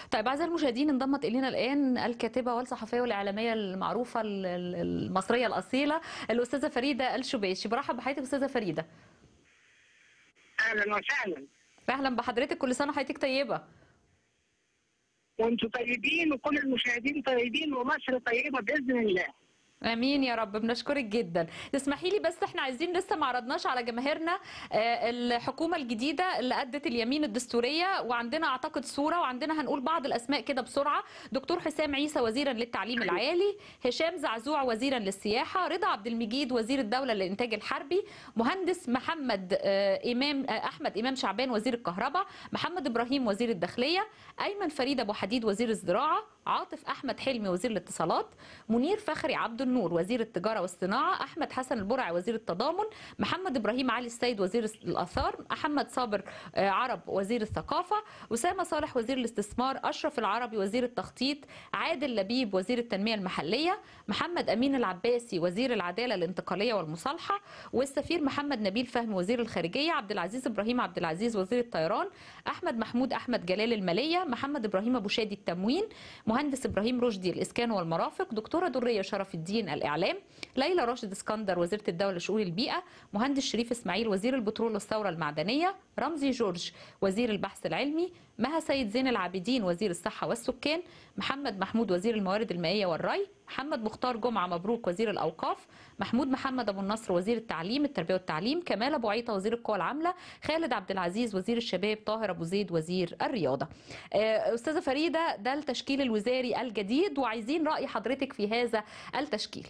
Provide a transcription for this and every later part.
طيب أعزائي المشاهدين انضمت إلينا الآن الكاتبة والصحفية والإعلامية المعروفة ال- ال- المصرية الأصيلة الأستاذة فريدة الشباشي برحب بحضرتك أستاذة فريدة اهلا وسهلا أهلا بحضرتك كل سنة وحضرتك طيبة وانتم طيبين وكل المشاهدين طيبين ومصر طيبه باذن الله امين يا رب بنشكرك جدا تسمحي لي بس احنا عايزين لسه ما عرضناش على جماهيرنا آه، الحكومه الجديده اللي ادت اليمين الدستوريه وعندنا اعتقد صوره وعندنا هنقول بعض الاسماء كده بسرعه دكتور حسام عيسى وزيرا للتعليم العالي هشام زعزوع وزيرا للسياحه رضا عبد المجيد وزير الدوله للانتاج الحربي مهندس محمد آه، امام آه، احمد امام شعبان وزير الكهرباء محمد ابراهيم وزير الداخليه ايمن فريد ابو حديد وزير الزراعه عاطف احمد حلمي وزير الاتصالات منير فخري عبد النور وزير التجاره والصناعه احمد حسن البرعي وزير التضامن محمد ابراهيم علي السيد وزير الاثار محمد صابر آه، عرب وزير الثقافه اسامه صالح وزير الاستثمار اشرف العربي وزير التخطيط عادل لبيب وزير التنميه المحليه محمد امين العباسي وزير العداله الانتقاليه والمصالحه والسفير محمد نبيل فهمي وزير الخارجيه عبد العزيز ابراهيم عبد العزيز وزير الطيران احمد محمود احمد جلال الماليه محمد ابراهيم ابو شادي التموين مهندس ابراهيم رشدي الاسكان والمرافق دكتوره دريه شرف الدين الاعلام ليلى راشد اسكندر وزيره الدوله لشؤون البيئه مهندس شريف اسماعيل وزير البترول والثوره المعدنيه رمزي جورج وزير البحث العلمي مها سيد زين العابدين وزير الصحه والسكان محمد محمود وزير الموارد المائيه والري محمد مختار جمعه مبروك وزير الاوقاف محمود محمد ابو النصر وزير التعليم التربيه والتعليم كمال ابو عيطه وزير القوى العامله خالد عبد العزيز وزير الشباب طاهر ابو زيد وزير الرياضه آه، استاذه فريده ده التشكيل الوزاري الجديد وعايزين راي حضرتك في هذا التشكيل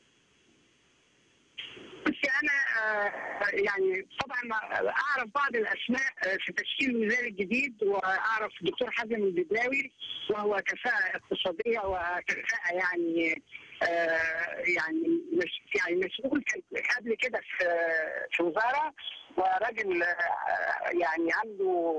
بس انا آه، يعني طبعا اعرف بعض الاسماء آه، في تشكيل الوزاري الجديد واعرف الدكتور حازم البدلاوي وهو كفاءه اقتصاديه وكفاءه يعني آه، يعني مش يعني مسؤول كان قبل كده في في وزاره وراجل آه، يعني عنده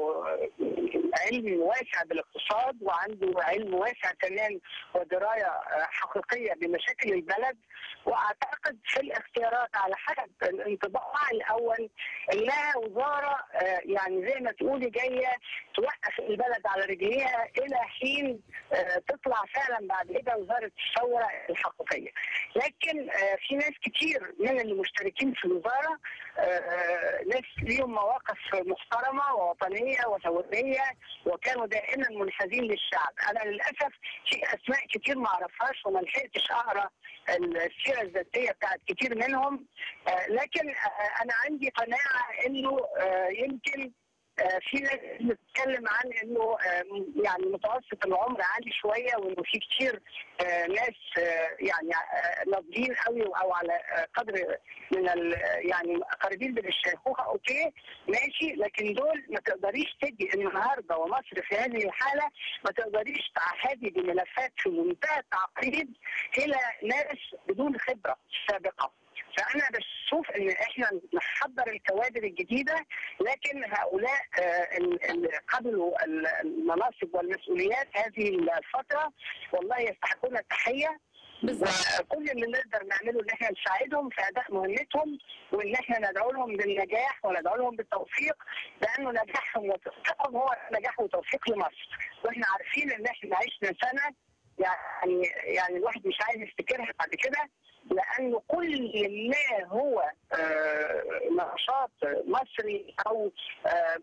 علم واسع بالاقتصاد وعنده علم واسع كمان ودرايه آه، حقيقيه بمشاكل البلد واعتقد في الاختيارات على حسب الانطباع الاول انها وزاره آه، يعني زي ما تقولي جايه توقف البلد على رجليها الى حين آه، تطلع فعلا بعد كده وزاره الثوره الحقيقيه. لكن آه، في ناس كتير من اللي مشتركين في الوزاره آه، ناس ليهم مواقف محترمه ووطنيه وثوريه وكانوا دائما منحازين للشعب. انا للاسف في اسماء كتير ما اعرفهاش وما لحقتش اقرا السيره الذاتيه بتاعت كتير منهم آه، لكن آه، انا عندي قناعه انه آه، يمكن آه، في ناس بتتكلم عن انه آه، يعني متوسط العمر عالي شويه وانه في كتير آه، ناس آه، يعني آه، ناضجين قوي او على آه، قدر من ال- يعني قريبين من الشيخوخه اوكي ماشي لكن دول ما تقدريش تجي النهارده ومصر في هذه الحاله ما تقدريش تعهدي بملفات في منتهى التعقيد الى ناس بدون خبره سابقه فانا بشوف ان احنا نحضر الكوادر الجديده لكن هؤلاء آه، ال- ال- قبلوا ال- المناصب والمسؤوليات هذه الفتره والله يستحقون التحيه بالظبط وكل اللي نقدر نعمله ان احنا نساعدهم في اداء مهمتهم وان احنا ندعو لهم بالنجاح وندعو لهم بالتوفيق لانه نجاحهم وتوفيقهم هو نجاح وتوفيق لمصر واحنا عارفين ان احنا عشنا سنه يعني يعني الواحد مش عايز يفتكرها بعد كده لانه كل ما هو آه، نشاط مصري او آه،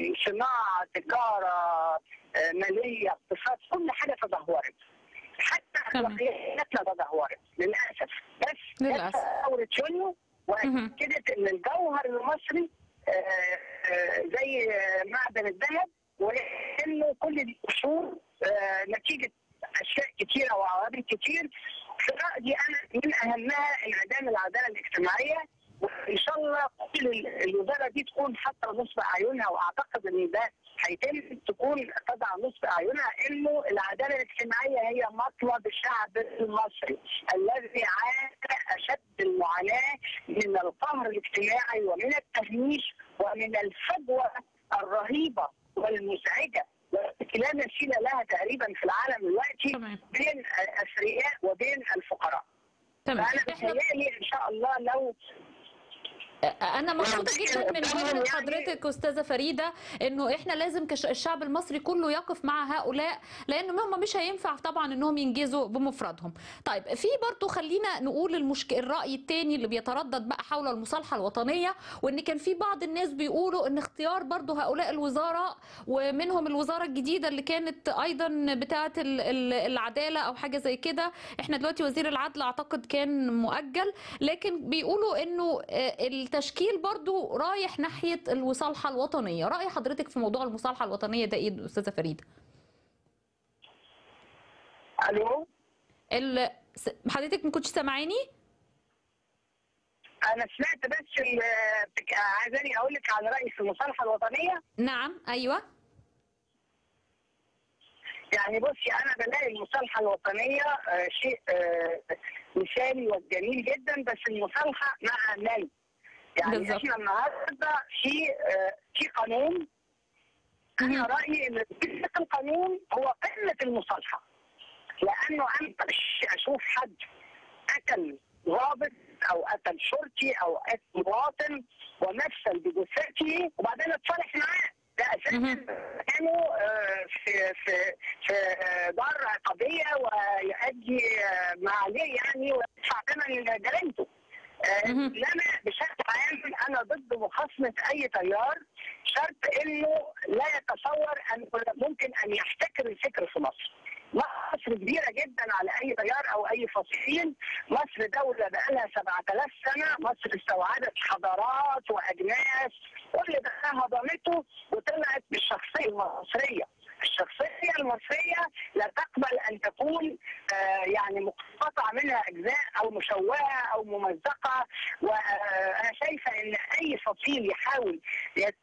صناعه تجاره آه، ماليه اقتصاد كل حاجه تدهورت حتى تمام. اخلاقياتنا تدهورت للاسف بس للأسف. جت ثوره يونيو مهم. واكدت ان الجوهر المصري آه، آه، زي آه، معدن الذهب وانه كل الاصول آه، نتيجه اشياء كثيره وعوامل كتير في رايي انا من اهمها انعدام العداله الاجتماعيه وان شاء الله كل ال- الوزاره دي تكون حاطه نصب اعينها واعتقد ان ده هيتم تكون تضع نصب اعينها انه العداله الاجتماعيه هي مطلب الشعب المصري الذي عانى اشد المعاناه من القهر الاجتماعي ومن التهميش ومن الفجوه الرهيبه والمزعجه والتي لا مثيل لها تقريبا في العالم دلوقتي تمام بين الاثرياء وبين الفقراء تمام فانا احنا بتهيألي ان شاء الله لو انا مبسوطه يعني جدا من قدامهم وجهه يعني- حضرتك استاذه فريده انه احنا لازم كالشعب المصري كله يقف مع هؤلاء لان هم مش هينفع طبعا انهم ينجزوا بمفردهم طيب في برضو خلينا نقول المشك... الراي الثاني اللي بيتردد بقى حول المصالحه الوطنيه وان كان في بعض الناس بيقولوا ان اختيار برضو هؤلاء الوزراء ومنهم الوزاره الجديده اللي كانت ايضا بتاعه ال- ال- العداله او حاجه زي كده احنا دلوقتي وزير العدل اعتقد كان مؤجل لكن بيقولوا انه آه، التشكيل برضو رايح ناحيه المصالحه الوطنيه راي حضرتك في موضوع المصالحه الوطنيه ده ايه استاذه فريده الو ال... س- حضرتك ما كنتش سامعاني انا سمعت بس ال- بتك- عايزاني اقول لك عن رايي في المصالحه الوطنيه نعم ايوه يعني بصي انا بلاقي المصالحه الوطنيه آه، شيء آه، مثالي وجميل جدا بس المصالحه مع من؟ يعني بالظبط. احنا النهارده في آه، في قانون انا مهم. رايي ان قمه القانون هو قمه المصالحه لانه انا مش اشوف حد قتل ضابط او قتل شرطي او قتل مواطن ومثل بجثته وبعدين اتصالح معاه ده اساسا مهم. كانوا آه، في في في دار عقابيه ويؤدي آه، ما عليه يعني ويدفع ثمن جريمته آه، مهم. انما بشكل عام انا ضد مخاصمه اي تيار شرط انه لا يتصور ان ممكن ان يحتكر الفكر في مصر. مصر كبيره جدا على اي تيار او اي فصيل، مصر دوله بقى لها 7000 سنه، مصر استوعبت حضارات واجناس، كل ده هضمته وطلعت بالشخصيه المصريه. الشخصيه المصريه لا تقبل ان تكون آه، يعني مقتطع منها اجزاء او مشوهه او ممزقه وانا شايفه ان اي فصيل يحاول يت-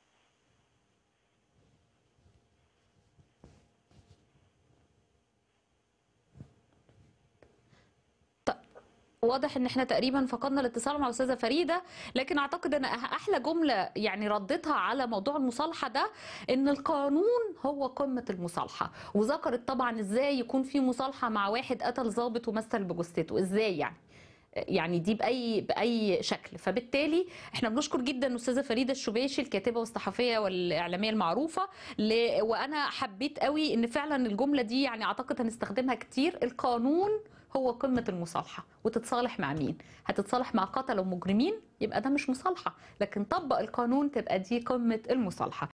واضح ان احنا تقريبا فقدنا الاتصال مع الاستاذه فريده لكن اعتقد ان أح- احلى جمله يعني ردتها على موضوع المصالحه ده ان القانون هو قمه المصالحه وذكرت طبعا ازاي يكون في مصالحه مع واحد قتل ضابط ومثل بجثته ازاي يعني يعني دي باي باي شكل فبالتالي احنا بنشكر جدا الاستاذه فريده الشباشي الكاتبه والصحفيه والاعلاميه المعروفه ل... وانا حبيت قوي ان فعلا الجمله دي يعني اعتقد هنستخدمها كتير القانون هو قمه المصالحه وتتصالح مع مين هتتصالح مع قتله ومجرمين يبقى ده مش مصالحه لكن طبق القانون تبقى دي قمه المصالحه